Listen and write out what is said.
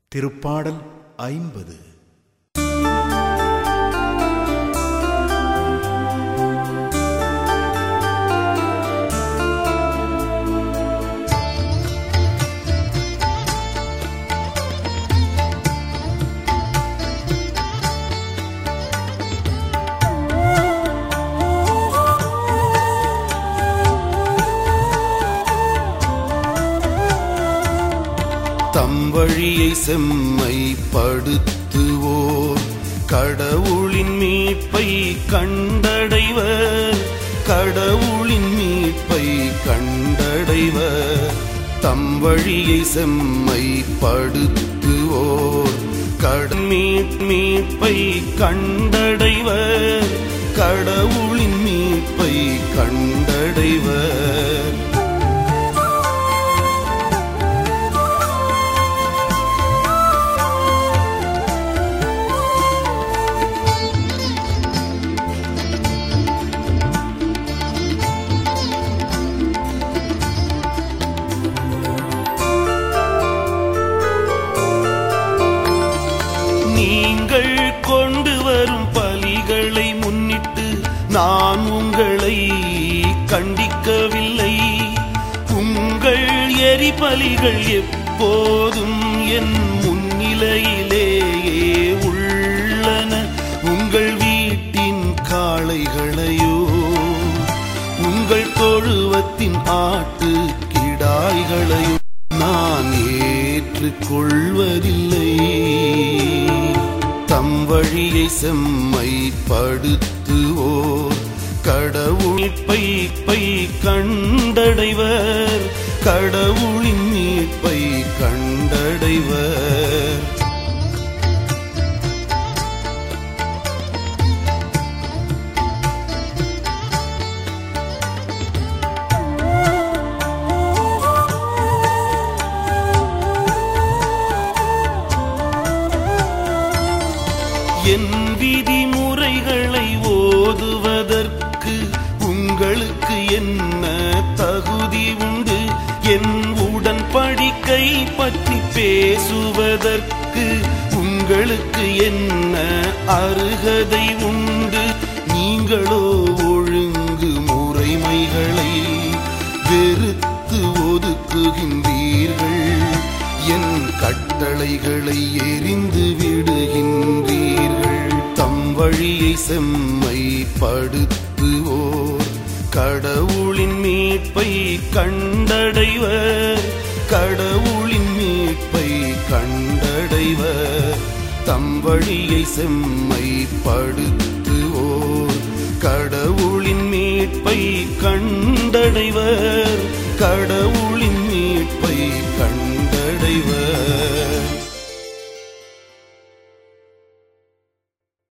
திருப்பாடல் ஐம்பது தம் வழியை செம்மைப்படுத்துவோர் கடவுளின் மீட்பை கண்டடைவர் கடவுளின் மீட்பை கண்டடைவர் தம் வழியை செம்மைப்படுத்துவோர் கடன் மீட் மீட்பை கண்டடைவர் கடவுளின் மீட்பை கண்டடைவர் நீங்கள் கொண்டு வரும் பலிகளை முன்னிட்டு நான் உங்களை கண்டிக்கவில்லை உங்கள் எரிபலிகள் எப்போதும் என் முன்னிலையிலேயே உள்ளன உங்கள் வீட்டின் காளைகளையோ உங்கள் தொழுவத்தின் ஆட்டு கிடாய்களையோ நான் ஏற்றுக்கொள்வதில்லை தம் வழியை செம்மைப்படுத்துவோர் கடவுளிப்பை பை கண்டடைவர் கடவுளின் மீட்பை கண்டடைவர் என் விதிமுறைகளை ஓதுவதற்கு உங்களுக்கு என்ன தகுதி உண்டு என் உடன்படிக்கை பற்றி பேசுவதற்கு உங்களுக்கு என்ன அருகதை உண்டு நீங்களோ ஒழுங்கு முறைமைகளை வெறுத்து ஒதுக்குகின்றீர்கள் என் கட்டளைகளை எரிந்து விடுகின்றீர்கள் தம் வழியை செம்மைப்படுத்துவோர் கடவுளின் மீட்பை கண்டடைவர் கடவுளின் மீட்பை கண்டடைவர் தம் வழியை செம்மைப்படுத்துவோர் கடவுளின் மீட்பை கண்டடைவர் கடவுளின் மீட்பை கண்டடைவர்